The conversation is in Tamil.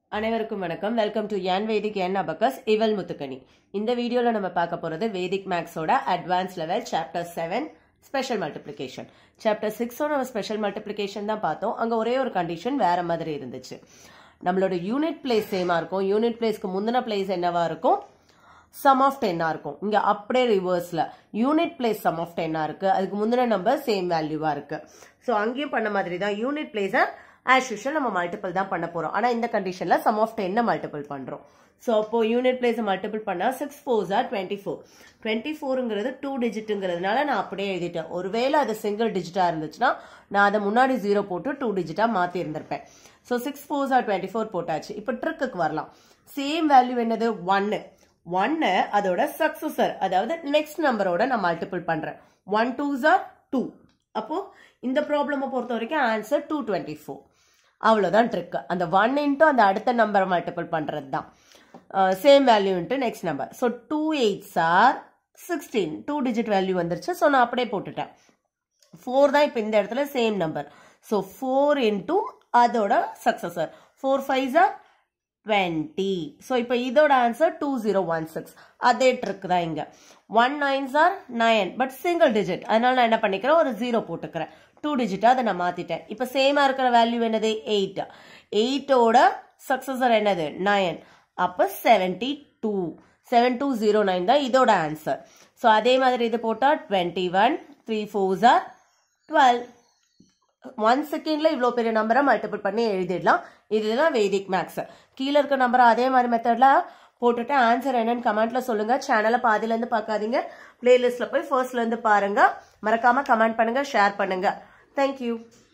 அனைவருக்கும் வணக்கம் வெல்கம் டு என் வேதிக் என் அபக்கஸ் இவல் முத்துக்கணி இந்த வீடியோல நம்ம பார்க்க போறது வேதிக் மேக்ஸோட advance level chapter seven special multiplication chapter சிக்ஸோட நம்ம ஸ்பெஷல் மல்டிப்ளிகேஷன் தான் பார்த்தோம் அங்க ஒரே ஒரு கண்டிஷன் வேற மாதிரி இருந்துச்சு நம்மளோட யூனிட் பிளேஸ் சேமா இருக்கும் யூனிட் பிளேஸ்க்கு முந்தின பிளேஸ் என்னவா இருக்கும் சம் ஆஃப் டென்னா இருக்கும் இங்க அப்படியே ரிவர்ஸ்ல யூனிட் பிளேஸ் சம் ஆஃப் டென்னா இருக்கு அதுக்கு முந்தின நம்பர் சேம் வேல்யூவா இருக்கு ஸோ அங்கேயும் பண்ண மாதிரி தான் யூனிட் பிளேஸை ஆஸ் யூஷுவல் நம்ம மல்டிபிள் தான் பண்ண போறோம் ஆனா இந்த கண்டிஷன்ல சம் ஆஃப் டென்னை மல்டிபிள் பண்றோம் ஸோ அப்போ யூனிட் பிளேஸை மல்டிபிள் பண்ணா six fours are twenty four twenty ஃபோருங்கிறது டூ டிஜிட்டுங்கிறதுனால நான் அப்படியே எழுதிட்டேன் ஒருவேளை அது சிங்கிள் டிஜிட்டா இருந்துச்சுன்னா நான் அதை முன்னாடி ஜீரோ போட்டு டூ டிஜிட்டா மாத்தி இருந்திருப்பேன் so six fours are twenty four போட்டாச்சு இப்போ ட்ரிக்குக்கு வரலாம் சேம் வேல்யூ என்னது ஒன்னு ஒன்னு அதோட சக்சஸர் அதாவது நெக்ஸ்ட் நம்பரோட நான் மல்டிபிள் பண்றேன் ஒன் டூ ஆர் டூ அப்போ இந்த ப்ராப்ளமை பொறுத்த வரைக்கும் ஆன்சர் டூ டுவெண்ட்டி ஃபோர் அவ்வளோதான் ட்ரிக் அந்த ஒன் இன்ட்டு அந்த அடுத்த நம்பரை மல்டிபிள் பண்ணுறது தான் same value into next number so two eights are sixteen two digit value வந்துருச்சு ஸோ நான் அப்படியே போட்டுட்டேன் ஃபோர் தான் இப்போ இந்த இடத்துல same number so four into அதோட successor four fives are twenty so இப்போ இதோட answer two zero one six அதே ட்ரிக் தான் இங்கே one nines are nine but single digit அதனால நான் என்ன பண்ணிக்கிறேன் ஒரு ஜீரோ போட்டுக்கிறேன் டூ டிஜிட்டாக அதை நான் மாற்றிட்டேன் இப்போ சேமாக இருக்கிற வேல்யூ என்னது எயிட் எயிட்டோட சக்ஸஸர் என்னது நைன் அப்போ seventy two seven two zero nine தான் இதோட ஆன்சர் ஸோ அதே மாதிரி இது போட்டால் twenty one three fours are twelve one செகண்ட்ல இவ்வளோ பெரிய நம்பரை மல்டிபிள் பண்ணி எழுதிடலாம் இதுதான் வேதிக் மேக்ஸ் கீழே இருக்க நம்பரை அதே மாதிரி மெத்தட்ல போட்டுட்டு ஆன்சர் என்னன்னு கமெண்ட்ல சொல்லுங்க சேனலை பாதியில இருந்து பார்க்காதீங்க பிளேலிஸ்ட்ல போய் ஃபர்ஸ்ட்ல இருந்து பாருங்க மறக்காம கமெண்ட் பண்ணுங்க ஷேர் பண்ணுங்க தேங்க்யூ